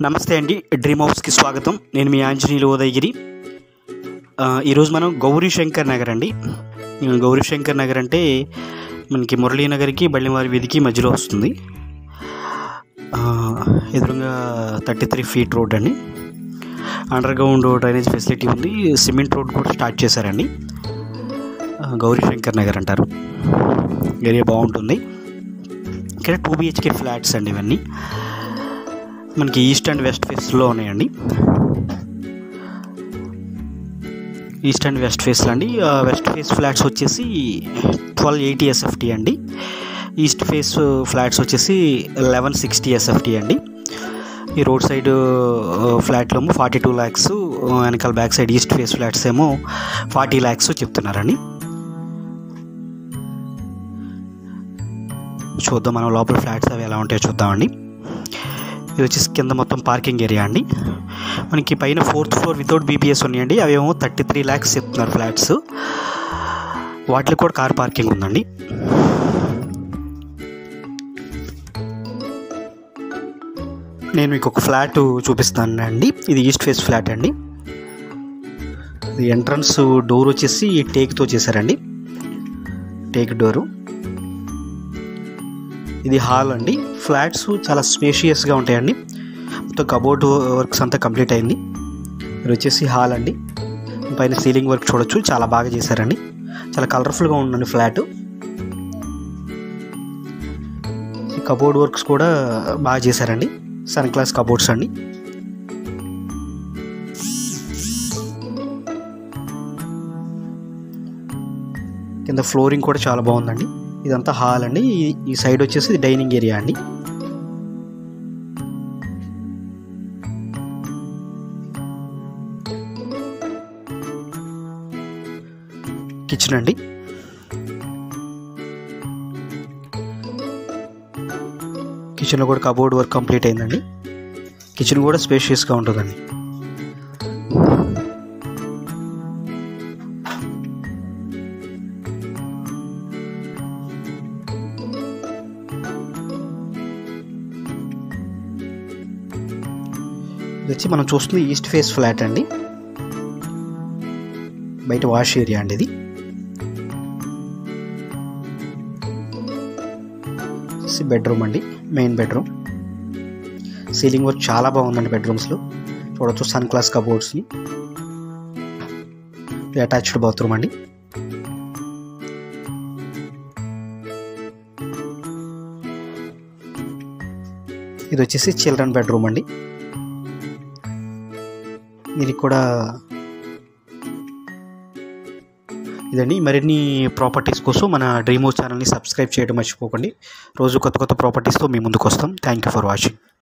నమస్తే అండి డ్రీమ్ హౌస్కి స్వాగతం నేను మీ ఆంజనేయులు ఉదయగిరి ఆ, ఈరోజు మనం గౌరీ శంకర్ నగర్ అండి ఈ గౌరీ శంకర్ నగర్ అంటే మనకి మురళీనగర్కి బళ్ళివారి వీధికి మధ్యలో వస్తుంది ఆ, ఎదురుగా థర్టీ త్రీ ఫీట్ రోడ్ అండి అండర్ గ్రౌండ్ డ్రైనేజ్ ఫెసిలిటీ ఉంది సిమెంట్ రోడ్ కూడా స్టార్ట్ చేశారండి ఆ, గౌరీ శంకర్ నగర్ అంటారు ఏరియా బాగుంటుంది ఇక్కడ టూ బిహెచ్కే ఫ్లాట్స్ అండి ఇవన్నీ మనకి ఈస్ట్ అండ్ వెస్ట్ ఫేస్లో ఉన్నాయండి ఈస్ట్ అండ్ వెస్ట్ ఫేస్లో అండి ఆ, వెస్ట్ ఫేస్ ఫ్లాట్స్ వచ్చేసి ట్వెల్వ్ ఎయిటీ ఎస్ఎఫ్టీ అండి ఈస్ట్ ఫేస్ ఫ్లాట్స్ వచ్చేసి లెవెన్ సిక్స్టీ ఎస్ఎఫ్టీ అండి ఈ రోడ్ సైడ్ ఫ్లాట్లు ఏమో ఫార్టీ టూ ల్యాక్స్ వెనకాల back side east face flats ఏమో ఫార్టీ ల్యాక్స్ చెప్తున్నారండి చూద్దాం మనం లోపల ఫ్లాట్స్ అవి ఎలా ఉంటాయో చూద్దామండి ఇది వచ్చేసి కింద మొత్తం పార్కింగ్ ఏరియా అండి మనకి పైన ఫోర్త్ ఫ్లోర్ వితౌట్ బీపీఎస్ ఉన్నాయండి అవేమో థర్టీ త్రీ ల్యాక్స్ చెప్తున్నారు ఫ్లాట్స్ వాటిలో కూడా కార్ పార్కింగ్ ఉందండి నేను మీకు ఒక ఫ్లాట్ చూపిస్తాను అండి ఇది ఈస్ట్ ఫేస్ ఫ్లాట్ అండి ఇది ఎంట్రన్స్ డోర్ వచ్చేసి టేక్తో చేశారండి టేక్ డోరు ఇది హాల్ అండి ఫ్లాట్స్ చాలా స్పేషియస్గా ఉంటాయండి మొత్తం కబోర్డ్ వర్క్స్ అంతా కంప్లీట్ అయింది ఇది వచ్చేసి హాల్ అండి పైన సీలింగ్ వర్క్ చూడొచ్చు చాలా బాగా చేశారండి చాలా కలర్ఫుల్గా ఉందండి ఫ్లాట్ కబోర్డ్ వర్క్స్ కూడా బాగా చేశారండి సన్ క్లాస్ కబోర్డ్స్ అండి కింద ఫ్లోరింగ్ కూడా చాలా బాగుందండి ఇదంతా హాల్ అండి ఈ- ఈ సైడ్ వచ్చేసి డైనింగ్ ఏరియా అండి కిచెన్ అండి కిచెన్లో కూడా కబోర్డ్ వర్క్ కంప్లీట్ అయిందండి కిచెన్ కూడా స్పేషియస్గా ఉంటుందండి ఇది వచ్చి మనం చూస్తుంది ఈస్ట్ ఫేస్ ఫ్లాట్ అండి బయట వాష్ ఏరియా అండి ఇది బెడ్రూమ్ అండి మెయిన్ బెడ్రూమ్ సీలింగ్ వర్క్ చాలా బాగుందండి బెడ్రూమ్స్లో చూడొచ్చు సన్ క్లాస్ కబోర్డ్స్ని అటాచ్డ్ బాత్రూమ్ అండి ఇది వచ్చేసి చిల్డ్రన్ బెడ్రూమ్ అండి దీనికి కూడా ఇదండి మరిన్ని ప్రాపర్టీస్ కోసం మన డ్రీమ్ హౌస్ ఛానల్ని సబ్స్క్రైబ్ చేయడం మర్చిపోకండి రోజు కొత్త కొత్త ప్రాపర్టీస్తో మీ ముందుకు వస్తాం థ్యాంక్ యూ ఫర్ వాచింగ్